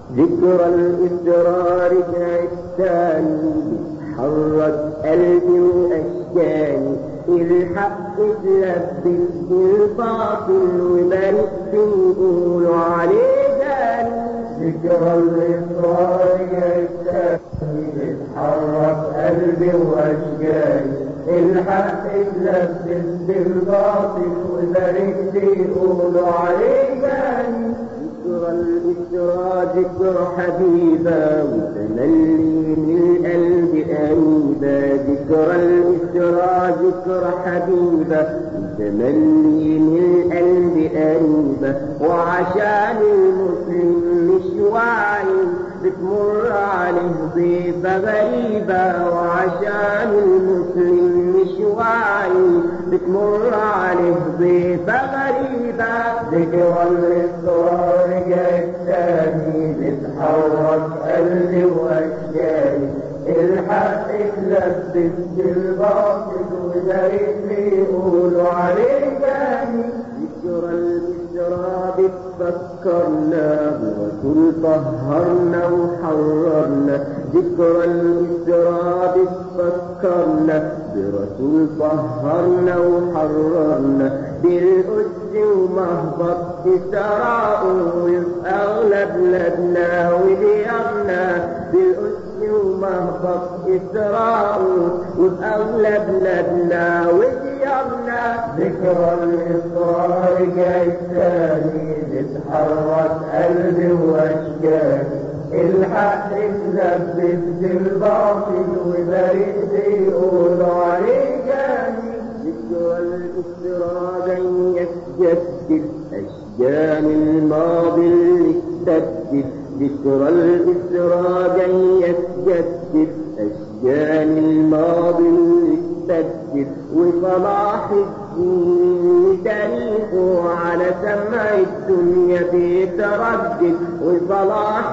ذكر الإسرار كالثاني حرت قلبي وأشجاني الحق تلبس بالباطل وبرد يقولوا عليه جاني ذكر الإسرار كالثاني بتحرك قلبي وأشجاني الحق تلبس بالباطل وبرد يقولوا عليه جاني ذكر الإسرى ذكر حبيبا وتملي من القلب أنيبا ذكر الإسرى ذكر حبيبا وتملي من القلب أنيبا وعشان المسلم مش واعي بتمر عليه ضيفة غريبة وعشان المسلم مش واعي بتمر عليه ضيفة غريبة ذكر الإسرار الثاني بتحرك قلبي وأشجاني الحق تلبس بالباطل وزي يقولوا عليه جاني ذكر الإسرى بتفكرنا برسول طهرنا وحررنا ذكر الإسرى بتفكرنا برسول طهرنا وحررنا بالقدس ومهبط إسراء وفي أغلب بلادنا وديارنا بالقدس ومهبط إسراء وفي أغلب بلادنا وديارنا ذكر الإصرار الثاني بتحرك قلبي وأشجاني الحق تلبس بالباطل وبرد يقولوا عليه جاني ذكر الإسراء يسجد أشجان الماضي اللي استبدل ذكر الإسراء يسجد أشجان الماضي اللي استبدل وصلاح الدين تاريخه على سمع الدنيا بيتردد وصلاح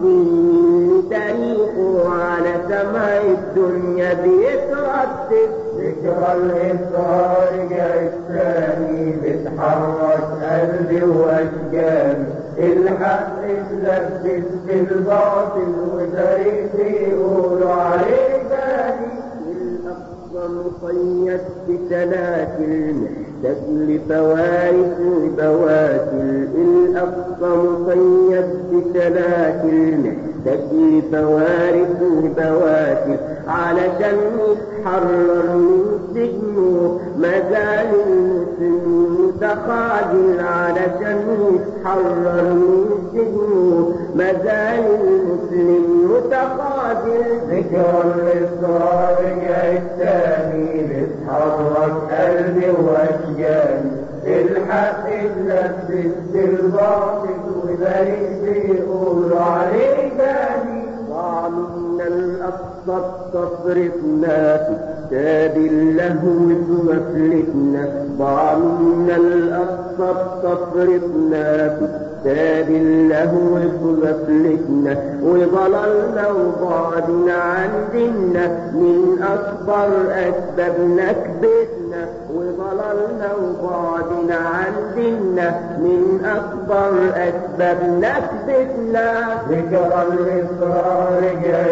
الدين تاريخه على سمع الدنيا بيتردد ذكر الإصرار الثاني بتحرك قلبي وأشجاني الحق تلبس بالباطل وزي يقولوا عليه جاني الأقصى مقيد بسلاسل محتاج لفوارس وبواسل الأقصى مقيد بسلاسل محتاج لفوارس وبواسل علشان يتحرر من سجنه مازال المسلم متخاذل علشان يتحرر من سجنه مازال المسلم متخاذل ذكر الإصرار الثاني بتحرك قلبي وأشجاني الحق تلبس بالباطل وزي يقولوا عليه جاني ضعنا الأقصى تصرفنا في كتاب اللهو بغفلتنا ضعنا الأقصى تصرفنا في كتاب اللهو بغفلتنا وضللنا وبعدنا عن ديننا من أكبر أسباب نكبتنا وضللنا وبعدنا عن ديننا من أكبر أسباب نكبتنا ذكر الإصرار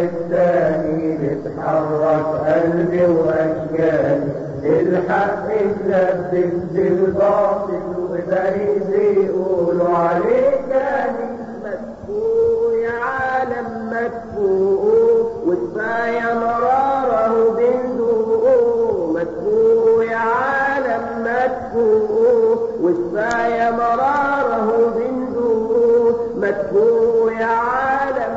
الثاني بتحرك قلبي وأشجاني الحق تلبس بالباطل وزي يقولوا عليه جاني مدفوع يا عالم مدفوع وكفاية مراره بندوقه مدفوع يا عالم مدفوع وكفاية مراره بندوقه مدفوع يا عالم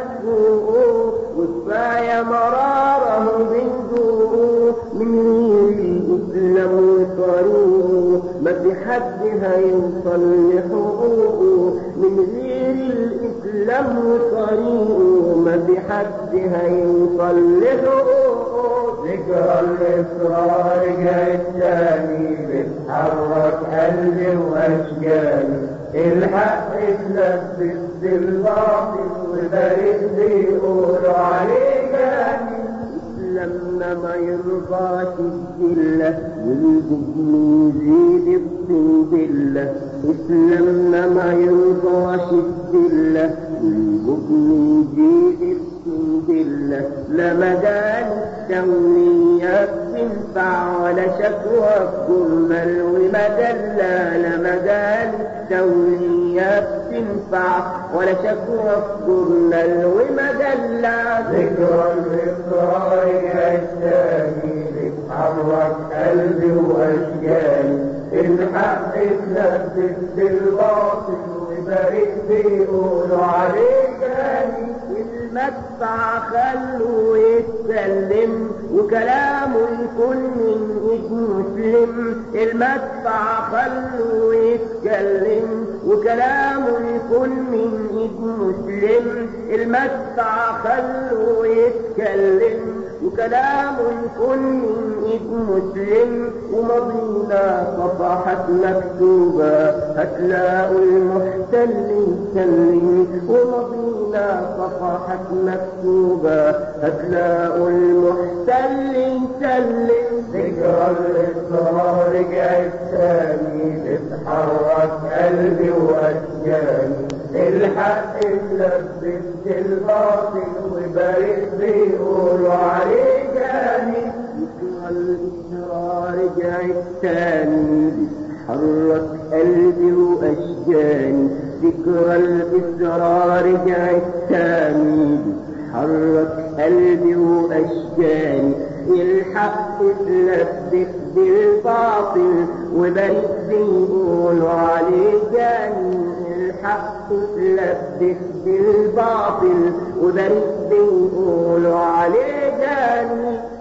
مدفوع وكفاية مراره بندوقه من الإسلام وطريقه ما في حد هيوصل لحقوقه من غير الإسلام وطريقه ما في حد هيوصل لحقوقه ذكر الإصرار الثاني بتحرك قلبي وأشجاني الحق تلبس بالباطل وبرد يقولوا عليه جاني لما ما يرضاش الذلة والجبن يزيد الطين بالله اسلمنا ما يرضى شد الله والمؤمن جيد بالله لا مجال التوليات تنفع ولا شكوى كرما ومجلة لا مجال التوليات تنفع ولا شكوى كرما ومجلة ذكرى الإصرار الثاني بتحرك قلبي وأشجاني الحق اتلبس بالباطل وبريء بيقولوا عليه جاني المدفع خلوه يتسلم وكلامه يكون من ايد مسلم المدفع خلوه يتكلم وكلامه يكون من ايد مسلم المدفع خلوه يتكلم وكلامه يكون من ايد مسلم ومضينا صفحات مكتوبة هتلاقوا المحتل يسلم ومضينا صفحات مكتوبة هتلاقوا المحتل يسلم ذكرى الإصرار رجعت تاني تتحرك قلبي وأشجاني الحق اتلبس بالباطل وبريء بيقولوا عليه جاني ذكرى الإسرار رجعت تاني حرك قلبي وأشجاني ذكرى الإسرار رجعت تاني حرك قلبي وأشجاني الحق اتلبس بالباطل وبريء بيقولوا عليه جاني الحق اتلبس بالباطل وبريء بيقولوا عليه جاني